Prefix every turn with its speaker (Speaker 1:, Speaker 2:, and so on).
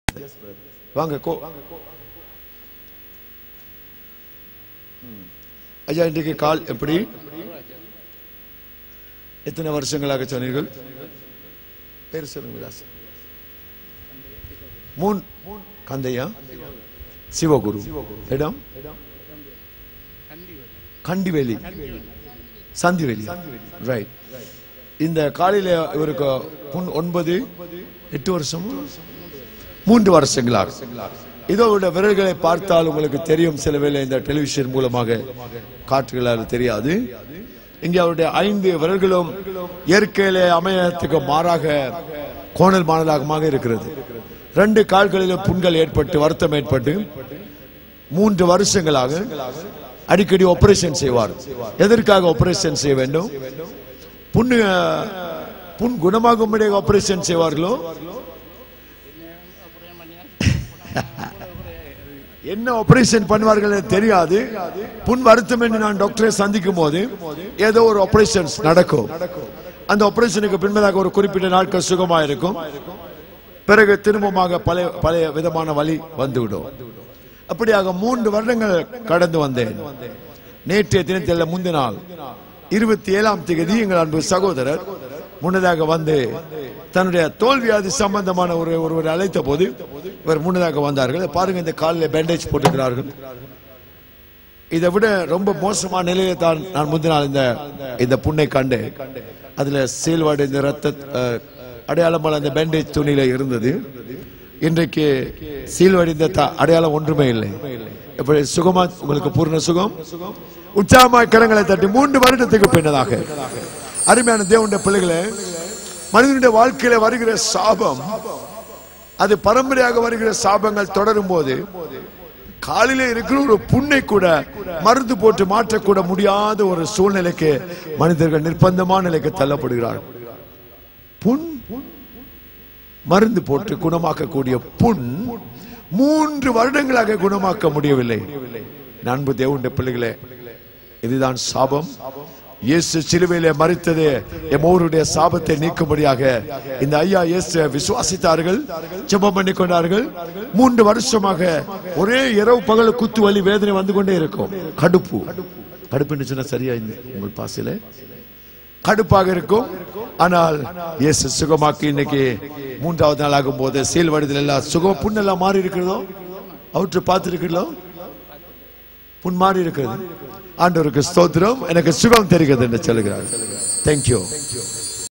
Speaker 1: வாங்க கோ ம். ஐயா இன்றைக்கு கால் எப்படி எத்தனை வருஷங்களாக சொன்னீர்கள் பேர் சொல்லுங்க விலாஸ் மூன் கந்தையா சிவகுரு இடம் கண்டிவேலி சந்திவேலி ரைட் இந்த காலையில இவருக்கு புண் ஒன்பது எட்டு வருஷம் மூன்று வருஷங்களாக இதோட விரல்களை பார்த்தால் உங்களுக்கு தெரியும் சில வேளை இந்த டெலிவிஷன் மூலமாக காற்றுகளால் தெரியாது இங்கே அவருடைய ஐந்து விரல்களும் இயற்கையிலே அமையத்துக்கு மாறாக கோணல் மாணலாகமாக இருக்கிறது ரெண்டு கால்களிலும் புண்கள் ஏற்பட்டு வருத்தம் ஏற்பட்டு மூன்று வருஷங்களாக அடிக்கடி ஆபரேஷன் செய்வார் எதற்காக ஆபரேஷன் செய்ய வேண்டும் புண்ணு புண் குணமாகும்படி ஆபரேஷன் செய்வார்களோ என்ன ஆபரேஷன் பண்ணுவார்கள் எனக்கு தெரியாது புண் வருத்தம் என்று நான் டாக்டரை சந்திக்கும் போது ஏதோ ஒரு ஆபரேஷன் நடக்கும் அந்த ஆபரேஷனுக்கு பின்பதாக ஒரு குறிப்பிட்ட நாட்கள் சுகமா இருக்கும் பிறகு திரும்பமாக பழைய பழைய விதமான வலி வந்துவிடும் அப்படியாக மூன்று வருடங்கள் கடந்து வந்தேன் நேற்றைய தினத்தில் முந்தின நாள் இருபத்தி ஏழாம் தேதி எங்கள் அன்பு சகோதரர் முன்னதாக வந்து தன்னுடைய தோல்வியாதி சம்பந்தமான ஒரு ஒருவர் அழைத்த போது இவர் முன்னதாக வந்தார்கள் பாருங்க இந்த காலில் பேண்டேஜ் போட்டுக்கிறார்கள் இதை விட ரொம்ப மோசமான நிலையில தான் நான் முந்தின நாள் இந்த இந்த புண்ணை கண்டேன் அதுல சீல்வாடு இந்த ரத்த அஹ், அடையாளமான அந்த பேண்டேஜ் துணியில இருந்தது இன்றைக்கு சீல்வடிந்த த- அடையாளம் ஒன்றுமே இல்லை எப்படி சுகமா உங்களுக்கு பூர்ண சுகம் உற்சாகமாய் கரங்களை தட்டி மூன்று வருடத்துக்கு பின்னதாக அருமையான தேவனுடைய பிள்ளைகளே மனிதனுடைய வாழ்க்கையில வருகிற சாபம் அது பரம்பரையாக வருகிற சாபங்கள் தொடரும் போது காலிலே இருக்கிற ஒரு புண்ணை கூட மருந்து போட்டு மாற்றக்கூட முடியாத ஒரு சூழ்நிலைக்கு மனிதர்கள் நிர்பந்தமான நிலைக்கு தள்ளப்படுகிறார்கள் புண் மருந்து போட்டு குணமாக்கக்கூடிய புண் மூன்று வருடங்களாக குணமாக்க முடியவில்லை நண்பு தேவனுடைய பிள்ளைகளே இதுதான் சாபம் இயேசு சிலுவையிலே மறித்தது எம்மோருடைய சாபத்தை நீக்கும்படியாக இந்த ஐயா இயேசு விசுவாசித்தார்கள் ஜெபம் பண்ணி கொண்டார்கள் மூன்று வருஷமாக ஒரே இரவு பகல் குத்து வலி வேதனை வந்து கொண்டே இருக்கும் கடுப்பு கடுப்புன்னு சொன்னா சரியா இந்த உங்கள் பாசையில கடுப்பாக இருக்கும் ஆனால் இயேசு சுகமாக்கி இன்னைக்கு மூன்றாவது நாள் ஆகும் போது சீல் வடிதல் எல்லாம் சுகம் புண்ணெல்லாம் மாறி இருக்கிறதோ அவற்றை பார்த்திருக்கிறதோ புண் மாறி இருக்கிறது ஆண்டவருக்கு ஸ்தோத்திரம் எனக்கு சுகம் தெரிகிறது என்று சொல்லுகிறார் தேங்க்யூ